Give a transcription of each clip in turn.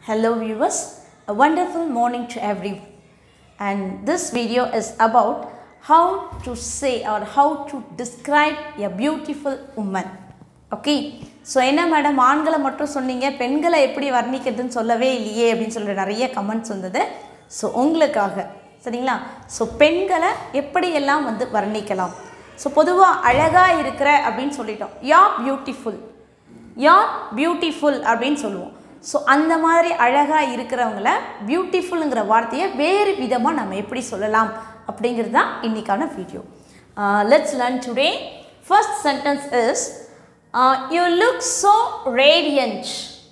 Hello viewers, a wonderful morning to everyone. And this video is about how to say or how to describe a beautiful woman. Okay so என்ன madam ஆண்களை மட்டும் சொன்னீங்க பெண்களை எப்படி வர்ணிக்கிறதுன்னு சொல்லவே இல்லையே அப்படின்னு சொல்லிட்டு நிறைய கமெண்ட்ஸ் வந்தது ஸோ உங்களுக்காக சரிங்களா ஸோ பெண்களை எப்படியெல்லாம் வந்து வர்ணிக்கலாம் ஸோ பொதுவாக அழகாக இருக்கிற அப்படின்னு சொல்லிட்டோம் யா பியூட்டிஃபுல் யார் பியூட்டிஃபுல் அப்படின்னு சொல்லுவோம் ஸோ அந்த மாதிரி அழகாக இருக்கிறவங்கள பியூட்டிஃபுல்ங்கிற வார்த்தையை வேறு விதமாக நம்ம எப்படி சொல்லலாம் அப்படிங்கிறது தான் இன்றைக்கான video let's learn today first sentence is you look so radiant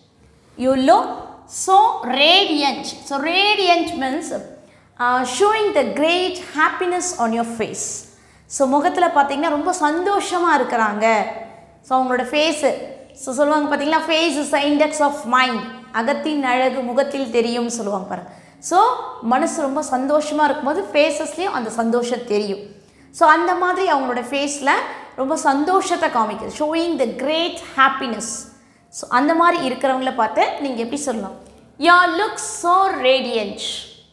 you look so radiant so radiant means showing the great happiness on your face so முகத்தில் பார்த்தீங்கன்னா ரொம்ப சந்தோஷமாக இருக்கிறாங்க ஸோ அவங்களோட ஃபேஸு ஸோ சொல்லுவாங்க பார்த்தீங்களா face is index of mind அகத்தின் அழகு முகத்தில் தெரியும்னு சொல்லுவாங்க பாருங்க ஸோ மனசு ரொம்ப சந்தோஷமாக இருக்கும்போது ஃபேஸஸ்லேயும் அந்த சந்தோஷம் தெரியும் ஸோ அந்த மாதிரி அவங்களோட ஃபேஸில் ரொம்ப சந்தோஷத்தை காமிக்குது showing the great happiness so அந்த மாதிரி இருக்கிறவங்கள பார்த்து நீங்கள் எப்படி சொல்லலாம் you look so radiant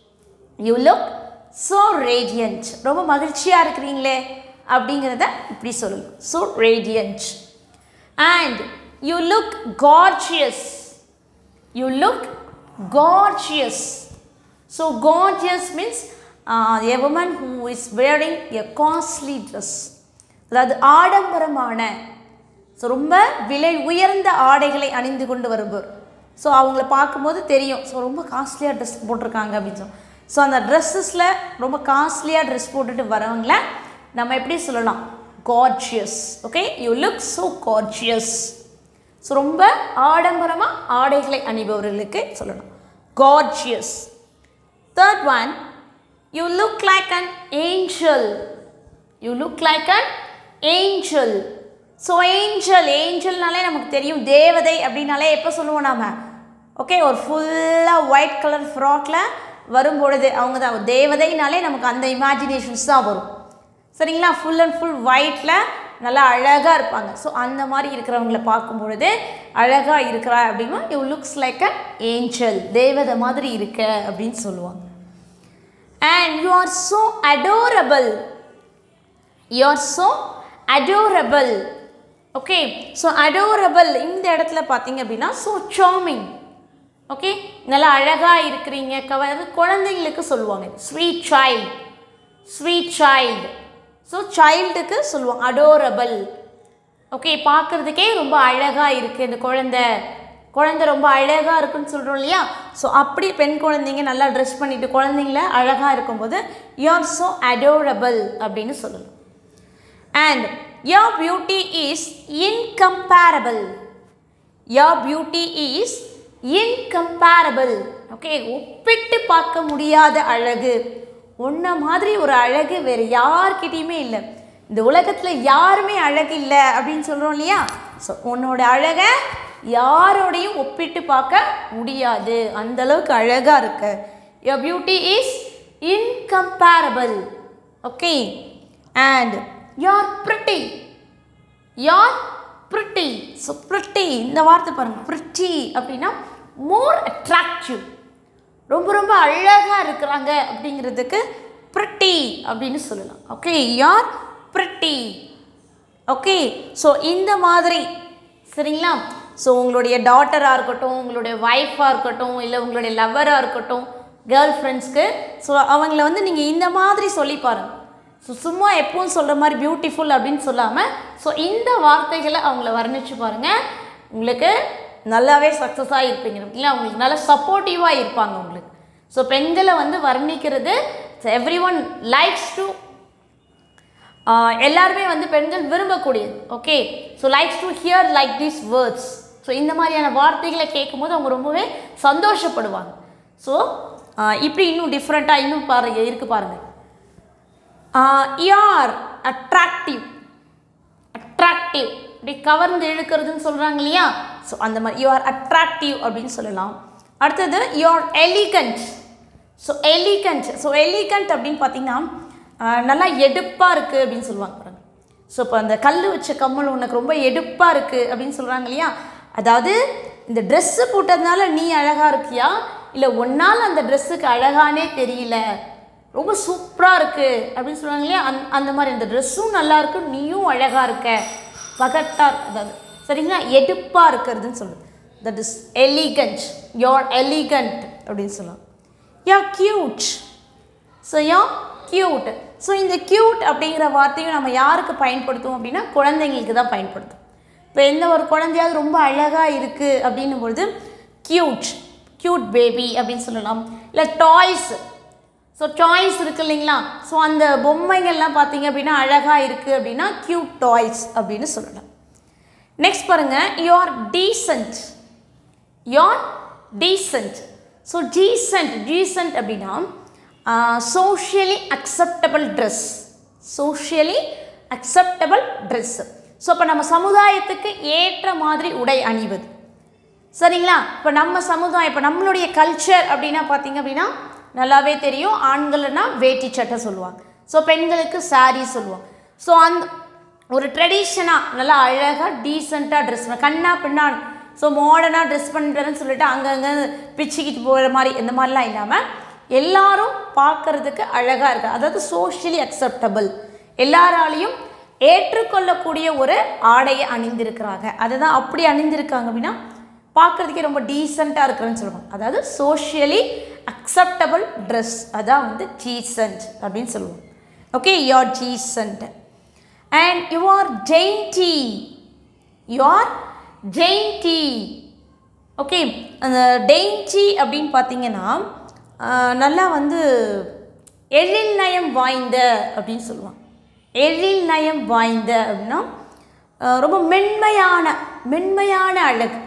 you look so radiant ரொம்ப மகிழ்ச்சியாக இருக்கிறீங்களே அப்படிங்கிறத இப்படி சொல்லலாம் so radiant and you look gorgeous you look gorgeous so gorgeous means a woman who is wearing a costly dress அதாவது ஆடம்பரமான ஸோ ரொம்ப விலை உயர்ந்த ஆடைகளை அணிந்து கொண்டு வருபவர் ஸோ அவங்கள பார்க்கும்போது தெரியும் ஸோ ரொம்ப காஸ்ட்லியாக ட்ரெஸ் போட்டிருக்காங்க அப்படின்னு சொல்லி ஸோ அந்த ட்ரெஸ்ஸஸில் ரொம்ப காஸ்ட்லியாக ட்ரெஸ் போட்டுட்டு வரவங்கள நம்ம எப்படி சொல்லலாம் gorgeous okay you look so gorgeous so ரொம்ப ஆடம்பரமாக ஆடைகளை அணிபவர்களுக்கு சொல்லணும் gorgeous third one you look like an angel you look like an angel so angel ஏஞ்சல்னாலே நமக்கு தெரியும் தேவதை அப்படின்னாலே எப்போ சொல்லுவோம் நாம் ஓகே ஒரு ஃபுல்லாக ஒயிட் கலர் ஃப்ராக்கில் வரும்பொழுது அவங்க தான் தேவதைனாலே நமக்கு அந்த இமேஜினேஷன்ஸ் தான் வரும் சரிங்களா ஃபுல் அண்ட் ஃபுல் ஒயிட்டில் நல்லா அழகாக இருப்பாங்க ஸோ அந்த மாதிரி இருக்கிறவங்கள பார்க்கும் பொழுது அழகாக இருக்கிறா அப்படின்னா you looks like a angel தேவதை மாதிரி இருக்க அப்படின்னு சொல்லுவாங்க and you are so adorable you are so adorable okay so adorable இந்த இடத்துல பார்த்தீங்க அப்படின்னா ஸோ சாமிங் ஓகே நல்லா அழகாக இருக்கிறீங்க கவ அது குழந்தைங்களுக்கு சொல்லுவாங்க sweet child sweet child so சைல்டுக்கு சொல்லுவாங்க அடோரபிள் ஓகே பார்க்குறதுக்கே ரொம்ப அழகாக இருக்குது இந்த குழந்த குழந்த ரொம்ப அழகாக இருக்குன்னு சொல்கிறோம் இல்லையா ஸோ அப்படி பெண் குழந்தைங்க நல்லா ட்ரெஸ் பண்ணிட்டு குழந்தைங்கள அழகாக இருக்கும்போது யூ ஆர் ஸோ அடோரபிள் அப்படின்னு சொல்லலாம் and your beauty is incomparable your beauty is incomparable okay ஒப்பிட்டு பார்க்க முடியாத அழகு உன்ன மாதிரி ஒரு அழகு வேறு யார்கிட்டையுமே இல்லை இந்த உலகத்தில் யாருமே அழகு இல்லை அப்படின்னு சொல்கிறோம் இல்லையா ஸோ உன்னோட அழகை யாரோடையும் ஒப்பிட்டு பார்க்க முடியாது அந்த அளவுக்கு அழகாக இருக்கு your beauty is incomparable okay and you're pretty you're pretty so pretty இந்த வார்த்தை பாருங்கள் ப்ரிட்டி அப்படின்னா மோர் அட்ராக்டிவ் ரொம்ப ரொம்ப அழகாக இருக்கிறாங்க அப்படிங்கிறதுக்கு ப்ரிட்டி அப்படின்னு சொல்லலாம் ஓகே யார் ப்ரிட்டி ஓகே ஸோ இந்த மாதிரி சரிங்களா ஸோ உங்களுடைய டாட்டராக இருக்கட்டும் உங்களுடைய ஒய்ஃபாக இருக்கட்டும் இல்லை உங்களுடைய லவ்வராக இருக்கட்டும் கேர்ள் ஃப்ரெண்ட்ஸ்க்கு ஸோ அவங்கள வந்து நீங்கள் இந்த மாதிரி சொல்லி பாருங்கள் ஸோ சும்மா எப்பவும் சொல்கிற மாதிரி பியூட்டிஃபுல் அப்படின்னு சொல்லாமல் ஸோ இந்த வார்த்தைகளை அவங்கள வர்ணித்து பாருங்கள் உங்களுக்கு நல்லாவே சக்ஸஸாக இருப்பீங்க இல்லை அவங்களுக்கு நல்லா சப்போர்ட்டிவாக இருப்பாங்க உங்களுக்கு ஸோ பெண்களை வந்து வர்ணிக்கிறது எவ்ரி ஒன் லைக்ஸ் டு எல்லாருமே வந்து பெண்கள் விரும்பக்கூடியது okay so likes to hear like these words so இந்த மாதிரியான வார்த்தைகளை கேட்கும்போது அவங்க ரொம்பவே சந்தோஷப்படுவாங்க ஸோ இப்படி இன்னும் டிஃப்ரெண்ட்டாக இன்னும் பாருங்க இருக்குது பாருங்கள் யார் அட்ராக்டிவ் அட்ராக்டிவ் இப்படி கவர்ந்து இழுக்கிறதுன்னு சொல்கிறாங்க இல்லையா ஸோ அந்த மாதிரி யூ ஆர் அட்ராக்டிவ் அப்படின்னு சொல்லலாம் அடுத்தது you are elegant so elegant so elegant அப்படின்னு பார்த்தீங்கன்னா நல்லா எடுப்பாக இருக்குது அப்படின்னு சொல்லுவாங்க பாருங்க ஸோ இப்போ அந்த கல் வச்ச கம்மல் உனக்கு ரொம்ப எடுப்பாக இருக்குது அப்படின்னு சொல்கிறாங்க இல்லையா அதாவது இந்த ட்ரெஸ்ஸு போட்டதுனால நீ அழகாக இருக்கியா இல்லை ஒன்னால் அந்த ட்ரெஸ்ஸுக்கு அழகானே தெரியல ரொம்ப சூப்பராக இருக்குது அப்படின்னு சொல்லுவாங்க இல்லையா அந் அந்த மாதிரி இந்த ட்ரெஸ்ஸும் நல்லா இருக்கு நீயும் அழகாக இருக்க பகட்டாக அதாவது சரிங்களா எடுப்பாக இருக்கிறதுன்னு சொல்லுது that is elegant your elegant அப்படின்னு சொல்லலாம் you're cute so you're cute so இந்த கியூட் அப்படிங்கிற வார்த்தையும் நம்ம யாருக்கு பயன்படுத்துவோம் அப்படின்னா குழந்தைங்களுக்கு தான் பயன்படுத்தும் இப்போ எந்த ஒரு குழந்தையாவது ரொம்ப அழகாக இருக்குது அப்படின்னும் பொழுது கியூட் கியூட் பேபி அப்படின்னு சொல்லலாம் இல்லை டாய்ஸ் ஸோ டாய்ஸ் இருக்கு இல்லைங்களா ஸோ அந்த பொம்மைகள்லாம் பார்த்தீங்க அப்படின்னா அழகாக இருக்குது அப்படின்னா கியூட் டாய்ஸ் அப்படின்னு சொல்லலாம் நெக்ஸ்ட் பாருங்கள் you are decent you're decent so decent decent அப்படின்னா socially acceptable dress socially acceptable dress so இப்போ நம்ம சமுதாயத்துக்கு ஏற்ற மாதிரி உடை அணிவது சரிங்களா இப்போ நம்ம சமுதாயம் இப்போ நம்மளுடைய கல்ச்சர் அப்படின்னா பார்த்தீங்க அப்படின்னா நல்லாவே தெரியும் ஆண்கள்னா வேட்டி சட்டை சொல்லுவாங்க ஸோ பெண்களுக்கு saree சொல்லுவாங்க ஸோ அந்த ஒரு ட்ரெடிஷனாக நல்லா அழகாக டீசெண்டாக ட்ரெஸ் பண்ண கண்ணா பின்னா ஸோ மாடர்னாக ட்ரெஸ் பண்ணுறேன்னு சொல்லிட்டு அங்கங்கே பிச்சுக்கிட்டு போகிற மாதிரி இந்த மாதிரிலாம் இல்லாமல் எல்லாரும் பார்க்கறதுக்கு அழகாக இருக்கு அதாவது சோஷியலி அக்செப்டபிள் எல்லாராலையும் ஏற்றுக்கொள்ளக்கூடிய ஒரு ஆடையை அணிந்திருக்கிறாங்க அதுதான் அப்படி அணிந்திருக்காங்க அப்படின்னா பார்க்குறதுக்கே ரொம்ப டீசெண்டாக இருக்கிறேன்னு சொல்லுவாங்க அதாவது சோஷியலி அக்செப்டபிள் ட்ரெஸ் அதான் வந்து டீசென்ட் அப்படின்னு சொல்லுவோம் okay you are decent and you are dainty you are dainty okay அந்த டெயின்டி அப்படின்னு பார்த்தீங்கன்னா ஆஹ், நல்லா வந்து எழில் நயம் வாய்ந்த அப்படின்னு சொல்லுவாங்க எழில் நயம் வாய்ந்த அப்படின்னா ஆஹ், ரொம்ப மென்மையான மென்மையான அழகு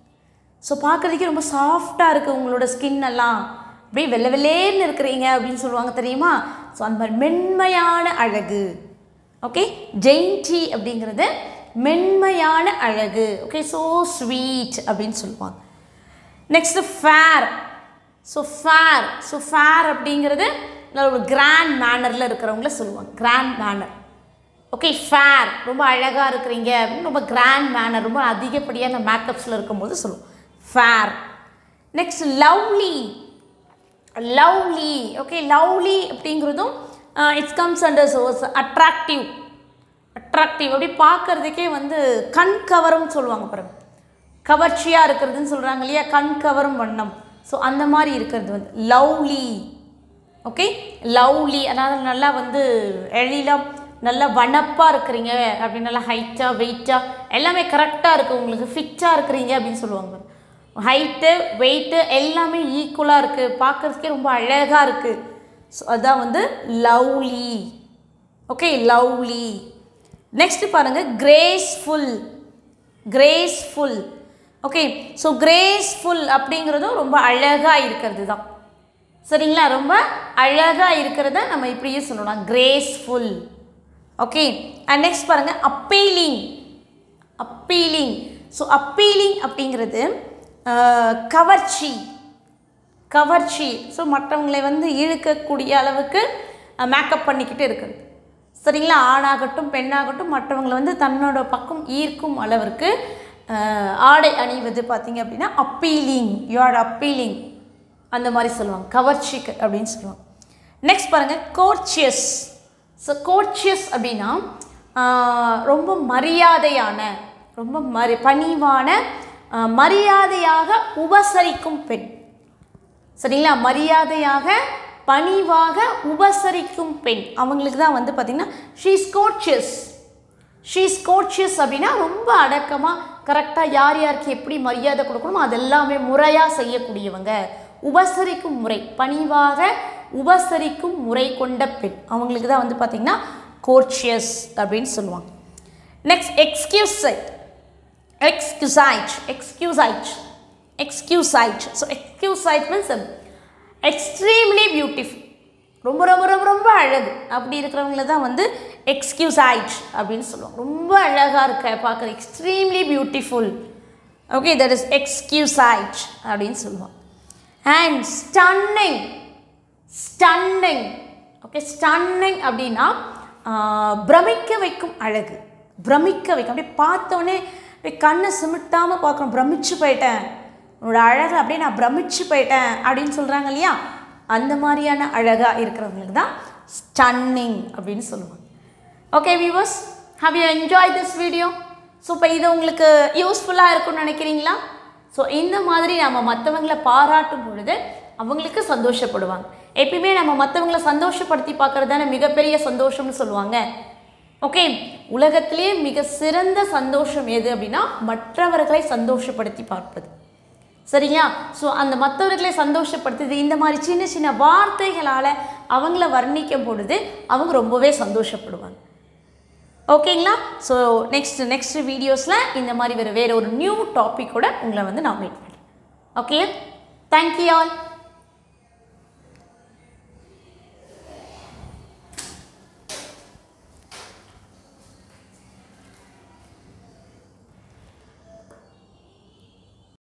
ஸோ பார்க்குறதுக்கே ரொம்ப சாஃப்டாக இருக்குது உங்களோட ஸ்கின் எல்லாம் அப்படியே வெள்ளை வெள்ளேர்னு இருக்கிறீங்க அப்படின்னு சொல்லுவாங்க தெரியுமா ஸோ அந்த மாதிரி மென்மையான அழகு ஓகே ஜெயின்டி அப்படிங்கிறது மென்மையான அழகு ஓகே ஸோ ஸ்வீட் அப்படின்னு சொல்லுவாங்க next fair so fair so fair அப்படிங்கிறது நல்ல ஒரு கிராண்ட் மேனரில் இருக்கிறவங்கள சொல்லுவாங்க கிராண்ட் மேனர் ஓகே ஃபேர் ரொம்ப அழகாக இருக்கிறீங்க அப்படின்னு ரொம்ப கிராண்ட் மேனர் ரொம்ப அதிகப்படியான மேக்கப்ஸில் இருக்கும்போது சொல்லுவோம் fair next lovely lovely okay lovely அப்படிங்கிறதும் it's comes under source attractive attractive அப்படி பார்க்கறதுக்கே வந்து கண் கவரும் சொல்லுவாங்க பாருங்க கவர்ச்சியாக இருக்கிறதுன்னு சொல்கிறாங்க இல்லையா கண் கவரும் வண்ணம் ஸோ அந்த மாதிரி இருக்கிறது வந்து லவ்லி ஓகே லவ்லி அதாவது நல்லா வந்து எழிலாம் நல்லா வனப்பாக இருக்கிறீங்க அப்படின்னு நல்லா ஹைட்டாக வெயிட்டாக எல்லாமே கரெக்டாக இருக்குது உங்களுக்கு ஃபிட்டாக இருக்கிறீங்க அப்படின்னு சொல்லுவாங்க ஹைட்டு வெயிட்டு எல்லாமே ஈக்குவலாக இருக்குது பார்க்கறதுக்கே ரொம்ப அழகாக இருக்குது ஸோ அதான் வந்து லவ்லி ஓகே லவ்லி நெக்ஸ்ட் பாருங்கள் graceful graceful okay so graceful அப்படிங்கிறதும் ரொம்ப அழகாக இருக்கிறது தான் சரிங்களா ரொம்ப அழகாக இருக்கிறத நம்ம இப்படியே சொல்லலாம் கிரேஸ்ஃபுல் ஓகே அண்ட் நெக்ஸ்ட் பாருங்கள் அப்பீலிங் அப்பீலிங் ஸோ அப்பீலிங் அப்படிங்கிறது ஆஹ், கவர்ச்சி கவர்ச்சி ஸோ மற்றவங்களை வந்து இழுக்கக்கூடிய அளவுக்கு மேக்கப் பண்ணிக்கிட்டு இருக்குது சரிங்களா ஆணாகட்டும் பெண்ணாகட்டும் மற்றவங்களை வந்து தன்னோட பக்கம் ஈர்க்கும் அளவிற்கு ஆஹ், ஆடை அணிவது பார்த்தீங்க அப்படின்னா அப்பீலிங் யூஆர் அப்பீலிங் அந்த மாதிரி சொல்லுவாங்க கவர்ச்சிக்கு அப்படின்னு சொல்லுவாங்க நெக்ஸ்ட் பாருங்கள் கோர்ச்சியஸ் ஸோ கோர்ச்சியஸ் அப்படின்னா ஆஹ், ரொம்ப மரியாதையான ரொம்ப மரி பணிவான ஆஹ், மரியாதையாக உபசரிக்கும் பெண் சரிங்களா மரியாதையாக பணிவாக உபசரிக்கும் பெண் அவங்களுக்கு தான் வந்து பார்த்திங்கன்னா ஷீஸ் கோர்ச்சியஸ் ஷீஸ் கோர்ச்சியஸ் அப்படின்னா ரொம்ப அடக்கமாக கரெக்டாக யார் யாருக்கு எப்படி மரியாதை கொடுக்கணுமோ அதெல்லாமே முறையாக செய்யக்கூடியவங்க உபசரிக்கும் முறை பணிவாக உபசரிக்கும் முறை கொண்ட பெண் அவங்களுக்கு தான் வந்து பார்த்திங்கன்னா கோர்ச்சியஸ் அப்படின்னு சொல்லுவாங்க next exquisite exquisite exquisite exquisite so exquisite means extremely beautiful ரொம்ப ரொம்ப ரொம்ப ரொம்ப அழகு அப்படி இருக்கிறவங்கள தான் வந்து எக்ஸ்கியூசைட் அப்படின்னு சொல்லுவாங்க ரொம்ப அழகாக இருக்க பார்க்குற extremely beautiful okay that is exquisite அப்படின்னு சொல்லுவாங்க and stunning stunning okay stunning அப்படின்னா ஆஹ், பிரமிக்க வைக்கும் அழகு பிரமிக்க வைக்கும் அப்படியே பார்த்தோன்னே அப்படியே கண்ணை சிமிட்டாமல் பார்க்குறோம் பிரமிச்சு போயிட்டேன் உன்னோட அழகை அப்படியே நான் பிரமிச்சு போயிட்டேன் அப்படின்னு சொல்கிறாங்க இல்லையா அந்த மாதிரியான அழகாக இருக்கிறவங்களுக்கு தான் ஸ்டன்னிங் அப்படின்னு சொல்லுவாங்க okay viewers how you enjoy this video so இப்போ இது உங்களுக்கு யூஸ்ஃபுல்லாக இருக்கும்னு நினைக்கிறீங்களா ஸோ இந்த மாதிரி நம்ம மற்றவங்களை பாராட்டும் பொழுது அவங்களுக்கு சந்தோஷப்படுவாங்க எப்பயுமே நம்ம மற்றவங்களை சந்தோஷப்படுத்தி பார்க்குறது தானே மிகப்பெரிய சந்தோஷம்னு சொல்லுவாங்க ஓகே உலகத்திலே மிக சிறந்த சந்தோஷம் எது அப்படின்னா மற்றவர்களை சந்தோஷப்படுத்தி பார்ப்பது சரிங்களா ஸோ அந்த மற்றவர்களை சந்தோஷப்படுத்துது இந்த மாதிரி சின்ன சின்ன வார்த்தைகளால் அவங்கள வர்ணிக்கும் பொழுது அவங்க ரொம்பவே சந்தோஷப்படுவாங்க ஓகேங்களா ஸோ நெக்ஸ்ட் நெக்ஸ்ட் வீடியோஸில் இந்த மாதிரி வேறு வேறு ஒரு நியூ டாப்பிக்கோட உங்களை வந்து நான் மீட் பண்ணுறேன் ஓகே தேங்க்யூ ஆல்